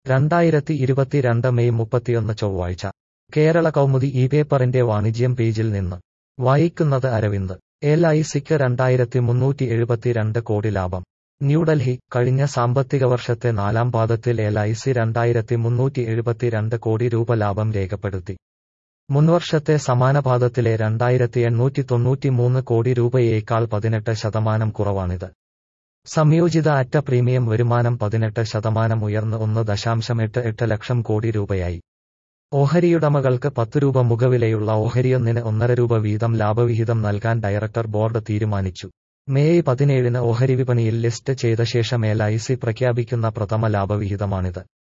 രണ്ടായിരത്തി ഇരുപത്തിരണ്ട് മെയ് മുപ്പത്തിയൊന്ന് ചൊവ്വാഴ്ച കേരള കൗമുദി ഈ പേപ്പറിന്റെ വാണിജ്യം പേജിൽ നിന്ന് വായിക്കുന്നത് അരവിന്ദ് എൽ ഐ സിക്ക് രണ്ടായിരത്തി മുന്നൂറ്റി എഴുപത്തിരണ്ട് കോടി ലാഭം ന്യൂഡൽഹി കഴിഞ്ഞ സാമ്പത്തിക വർഷത്തെ നാലാം പാദത്തിൽ എൽ ഐ സി രണ്ടായിരത്തി മുന്നൂറ്റി എഴുപത്തിരണ്ട് കോടി രൂപ ലാഭം രേഖപ്പെടുത്തി മുൻവർഷത്തെ സമാന പാദത്തിലെ രണ്ടായിരത്തി എണ്ണൂറ്റി തൊണ്ണൂറ്റിമൂന്ന് കോടി രൂപയേക്കാൾ പതിനെട്ട് ശതമാനം കുറവാണിത് സംയോജിത അറ്റ പ്രീമിയം വരുമാനം പതിനെട്ട് ശതമാനം ഉയർന്ന് ഒന്ന് ദശാംശം എട്ട് എട്ട് ലക്ഷം കോടി രൂപയായി ഓഹരിയുടമകൾക്ക് പത്ത് രൂപ മുഖവിലയുള്ള ഓഹരിയൊന്നിന് ഒന്നര രൂപ വീതം ലാഭവിഹിതം നൽകാൻ ഡയറക്ടർ ബോർഡ് തീരുമാനിച്ചു മേയ് പതിനേഴിന് ഓഹരി വിപണിയിൽ ലിസ്റ്റ് ചെയ്ത ശേഷം എൽ ഐ സി പ്രഖ്യാപിക്കുന്ന പ്രഥമ ലാഭവിഹിതമാണിത്